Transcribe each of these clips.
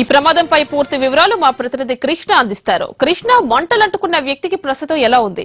ఈ ప్రమాదంపై పూర్తి వివరాలు మా ప్రతినిధి కృష్ణ అందిస్తారు కృష్ణ మంటలంటుకున్న వ్యక్తికి ప్రస్తుతం ఎలా ఉంది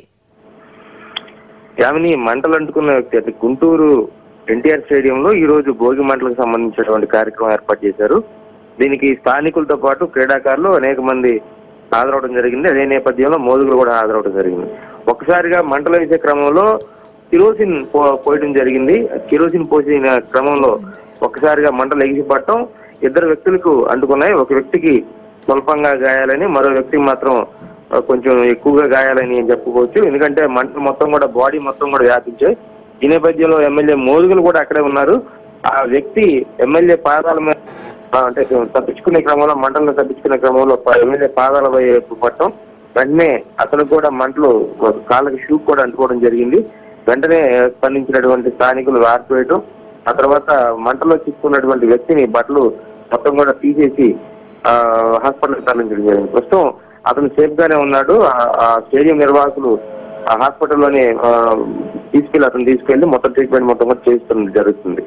యామిని మంటలు అంటుకున్న వ్యక్తి అది గుంటూరు ఎన్టీఆర్ స్టేడియంలో ఈ రోజు భోగి మంటలకు సంబంధించినటువంటి కార్యక్రమం ఏర్పాటు చేశారు దీనికి స్థానికులతో పాటు క్రీడాకారులు అనేక మంది హాజరవడం జరిగింది అదే నేపథ్యంలో మోదుగులు కూడా హాజరవడం జరిగింది ఒక్కసారిగా మంటలు వేసే క్రమంలో కిరోసిన్ పో- పోయడం జరిగింది కిరోసిన్ పోసిన క్రమంలో ఒక్కసారిగా మంటలు ఎగిసిపడటం ఇద్దరు వ్యక్తులకు అంటుకున్నాయి ఒక వ్యక్తికి స్వల్పంగా గాయాలని మరో వ్యక్తికి మాత్రం ఆ, కొంచెం ఎక్కువగా గాయాలని చెప్పుకోవచ్చు ఎందుకంటే మంటలు మొత్తం కూడా బాడీ మొత్తం కూడా వ్యాపించాయి ఈ నేపథ్యంలో ఎమ్మెల్యే మోదుగులు కూడా అక్కడే ఉన్నారు ఆ వ్యక్తి ఎమ్మెల్యే పాదాల మీద ఆ, అంటే తప్పించుకునే క్రమంలో మంటలను తప్పించుకునే క్రమంలో ప- ఎమ్మెల్యే పాదాల వైపు పట్టడం వెంటనే అతను కూడా మంటలు కాళ్ళకి షూ కూడా అంటుకోవడం జరిగింది వెంటనే స్పందించినటువంటి స్థానికులు ఆర్పివేయటం ఆ తర్వాత మంటలో చిక్కుకున్నటువంటి వ్యక్తిని బట్టలు మొత్తం కూడా తీసేసి ఆ హాస్పిటల్ తరలించడం జరిగింది ప్రస్తుతం అతను సేఫ్ గానే ఉన్నాడు ఆ- ఆ స్టేడియం నిర్వాహకులు ఆ హాస్పిటల్లోనే ఆ, తీసుకెళ్లి అతను తీసుకెళ్లి మొత్తం ట్రీట్మెంట్ మొత్తం కూడా చేస్తుంది జరుగుతుంది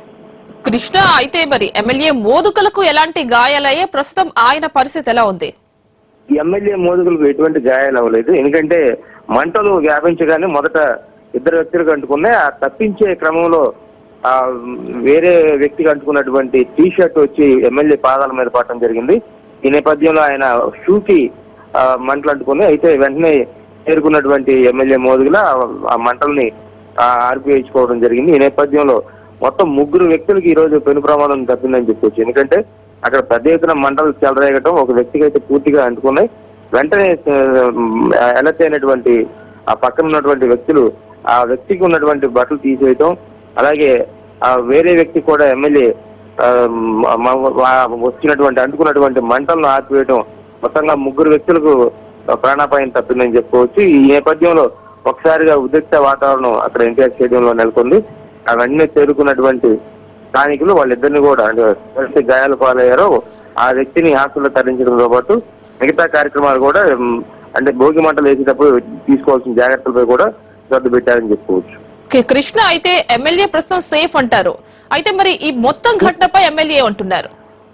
కృష్ణ అయితే మరి ఎమ్మెల్యే మోదుకలకు ఎలాంటి గాయాలయ్యే ప్రస్తుతం ఆయన పరిస్థితి ఎలా ఉంది ఈ ఎమ్మెల్యే మోదుగులకు ఎటువంటి గాయాలు అవ్వలేదు ఎందుకంటే మంటలు వ్యాపించగానే మొదట ఇద్దరు వ్యక్తులకు అంటుకున్నాయి ఆ తప్పించే క్రమంలో ఆ వేరే వ్యక్తికి అంటుకున్నటువంటి టీ షర్ట్ వచ్చి ఎమ్మెల్యే పాదాల మీద పడటం జరిగింది ఈ నేపథ్యంలో ఆయన షూకి ఆ, మంటలు అంటుకున్నాయి అయితే వెంటనే చేరుకున్నటువంటి ఎమ్మెల్యే మోదుగుల ఆ మంటల్ని ఆ, ఆర్పివేయించుకోవడం జరిగింది ఈ నేపథ్యంలో మొత్తం ముగ్గురు వ్యక్తులకి ఈ రోజు పెను ప్రమాదం తప్పిందని చెప్పొచ్చు ఎందుకంటే అక్కడ పెద్ద ఎత్తున మంటలు చెలరేగటం ఒక వ్యక్తికి అయితే పూర్తిగా అంటుకున్నాయి వెంటనే ఆ, అలర్ట్ అయినటువంటి ఆ పక్కన ఉన్నటువంటి వ్యక్తులు ఆ వ్యక్తికి ఉన్నటువంటి బట్టలు తీసేయటం అలాగే ఆ వేరే వ్యక్తి కూడా ఎమ్మెల్యే ఆ, మ- మ- వా- వచ్చినటువంటి అంటుకున్నటువంటి మంటలను ఆపివేయటం మొత్తంగా ముగ్గురు వ్యక్తులకు ప్రాణాపాయం తప్పిందని చెప్పుకోవచ్చు ఈ నేపథ్యంలో ఒకసారిగా ఉద్రిక్త వాతావరణం అక్కడ ఎన్టీఆర్ స్టేడియంలో నెలకొంది అవన్నీ చేరుకున్నటువంటి స్థానికులు వాళ్ళిద్దరిని కూడా అంటే ఎవరైతే గాయాలు పాలయ్యారో ఆ వ్యక్తిని హాస్పిటల్ తరలించడంతో పాటు మిగతా కార్యక్రమాలు కూడా ఉమ్, అంటే భోగి మంటలు వేసేటప్పుడు తీసుకోవాల్సిన జాగ్రత్తలపై కూడా శ్రద్ధ పెట్టారని చెప్పుకోవచ్చు ఓకే, కృష్ణ అయితే ఎమ్మెల్యే ప్రస్తుతం సేఫ్ అంటారు అయితే మరి ఈ మొత్తం ఘటనపై ఎమ్మెల్యే అంటున్నారు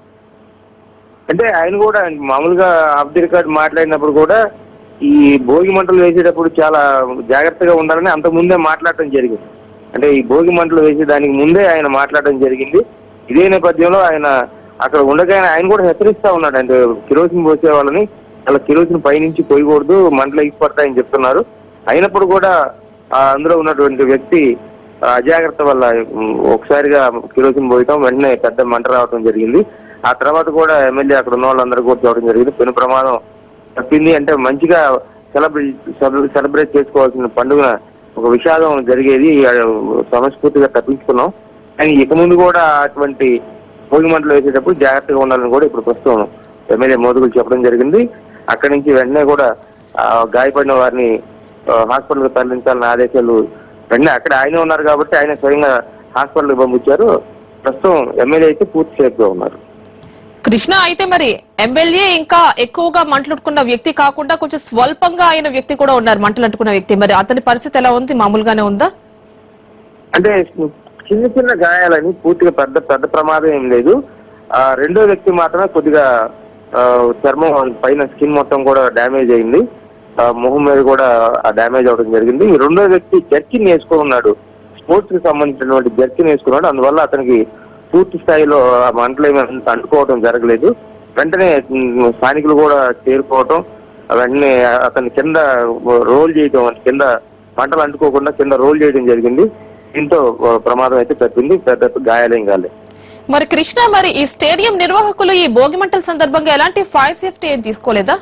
అంటే ఆయన కూడా మామూలుగా ఆఫ్ ది రికార్డ్ మాట్లాడినప్పుడు కూడా ఈ భోగి మంటలు వేసేటప్పుడు చాలా జాగ్రత్తగా ఉండాలని అంత ముందే మాట్లాడటం జరిగింది అంటే ఈ భోగి మంటలు వేసే దానికి ముందే ఆయన మాట్లాడటం జరిగింది ఇదే నేపథ్యంలో ఆయన అక్కడ ఉండగానే ఆయన కూడా హెచ్చరిస్తా ఉన్నాడు అంటే కిరోసిన్ పోసే వాళ్ళని అలా కిరోసిన్ పైనుంచి పోయకూడదు మంటలు ఎగిసిపడతాయని చెప్తున్నారు అయినప్పుడు కూడా ఆ అందులో ఉన్నటువంటి వ్యక్తి ఆ అజాగ్రత్త వల్ల ఉమ్, ఒకసారిగా కిరోసిన్ పోయటం వెంటనే పెద్ద మంట రావడం జరిగింది ఆ తర్వాత కూడా ఎమ్మెల్యే అక్కడ ఉన్న వాళ్ళందరూ కూడా చూడడం జరిగింది పెను ప్రమాదం తప్పింది అంటే మంచిగా సెలబ్రేట్ సెలబ్రేట్ చేసుకోవాల్సిన పండుగ ఒక విషాదం జరిగేది ఆ, సమస్ఫూర్తిగా తప్పించుకున్నాం కానీ ఇక ముందు కూడా అటువంటి భోగి మంటలు వేసేటప్పుడు జాగ్రత్తగా ఉండాలని కూడా ఇప్పుడు ప్రస్తుతం ఎమ్మెల్యే మోదుగులు చెప్పడం జరిగింది అక్కడి నుంచి వెంటనే కూడా ఆ, గాయపడిన వారిని హాస్పిటల్కి తరలించాలని ఆదేశాలు వెంటనే అక్కడ ఆయన ఉన్నారు కాబట్టి ఆయన స్వయంగా హాస్పిటల్కి పంపించారు ప్రస్తుతం ఎమ్మెల్యే అయితే పూర్తి సేఫ్ గా ఉన్నారు కృష్ణ అయితే మరి ఎమ్మెల్యే ఇంకా ఎక్కువగా మంటలుట్టుకున్న వ్యక్తి కాకుండా కొంచెం స్వల్పంగా అయిన వ్యక్తి కూడా ఉన్నారు మంటలు అంటుకున్న వ్యక్తి మరి అతని పరిస్థితి ఎలా ఉంది మామూలుగానే ఉందా అంటే చిన్న చిన్న గాయాలని పూర్తిగా పెద్ద పెద్ద ప్రమాదం ఏం లేదు ఆ రెండో వ్యక్తి మాత్రమే కొద్దిగా ఆ, చర్మం పైన స్కిన్ మొత్తం కూడా డ్యామేజ్ అయింది ఆ, మొహం మీద కూడా ఆ డ్యామేజ్ అవడం జరిగింది ఈ రెండో వ్యక్తి జర్కిన్ వేసుకుని ఉన్నాడు స్పోర్ట్స్ కి సంబంధించినటువంటి జర్కిన్ వేసుకున్నాడు అందువల్ల అతనికి పూర్తి స్థాయిలో ఆ మంటలు ఏమీ అంత అంటుకోవడం జరగలేదు వెంటనే ఉమ్, స్థానికులు కూడా చేరుకోవటం వెంటనే అతని కింద రోల్ చేయడం కింద మంటలు అంటుకోకుండా కింద రోల్ చేయడం జరిగింది దీంతో ఆ, ప్రమాదం అయితే తప్పింది పెద్ద గాయాలేం కాలేదు మరి కృష్ణ మరి ఈ స్టేడియం నిర్వాహకులు ఈ భోగి మంటల సందర్భంగా ఎలాంటి ఫైర్ సేఫ్టీ ఏం తీసుకోలేదా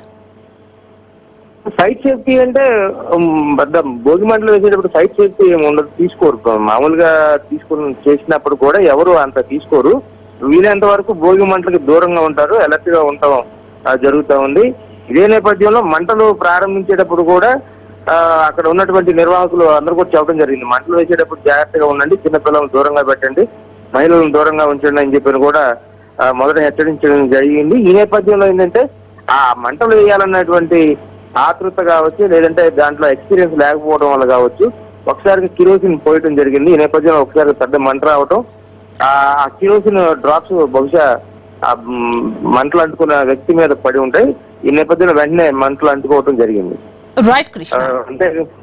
సైట్ సేఫ్టీ అంటే ఉమ్, పెద్ద భోగి మంటలు వేసేటప్పుడు సైట్ సేఫ్టీ ఏమి ఉండదు తీసుకోరు మామూలుగా తీసుకుని చేసినప్పుడు కూడా ఎవరు అంత తీసుకోరు వీలైనంత వరకు భోగి మంటలకి దూరంగా ఉంటారు అలర్ట్ గా ఉండటం ఆ, జరుగుతా ఉంది ఇదే నేపథ్యంలో మంటలు ప్రారంభించేటప్పుడు కూడా ఆ, అక్కడ ఉన్నటువంటి నిర్వాహకులు అందరూ కూడా చెప్పడం జరిగింది మంటలు వేసేటప్పుడు జాగ్రత్తగా ఉండండి చిన్నపిల్లలను దూరంగా పెట్టండి మహిళలను దూరంగా ఉంచండి అని చెప్పి కూడా ఆ, మొదట హెచ్చరించడం జరిగింది ఈ నేపథ్యంలో ఏంటంటే ఆ మంటలు వేయాలన్నటువంటి ఆతృత కావచ్చు లేదంటే దాంట్లో ఎక్స్పీరియన్స్ లేకపోవడం వల్ల కావచ్చు ఒకసారి కిరోసిన్ పోయటం జరిగింది ఈ నేపథ్యంలో ఒకసారి పెద్ద మంట రావటం ఆ ఆ కిరోసిన్ డ్రాప్స్ బహుశా ఆ మ్, మంటలు అంటుకున్న వ్యక్తి మీద పడి ఉంటాయి ఈ నేపథ్యంలో వెంటనే మంటలు అంటుకోవడం జరిగింది రైట్ ఆ, కృష్ణ అంటే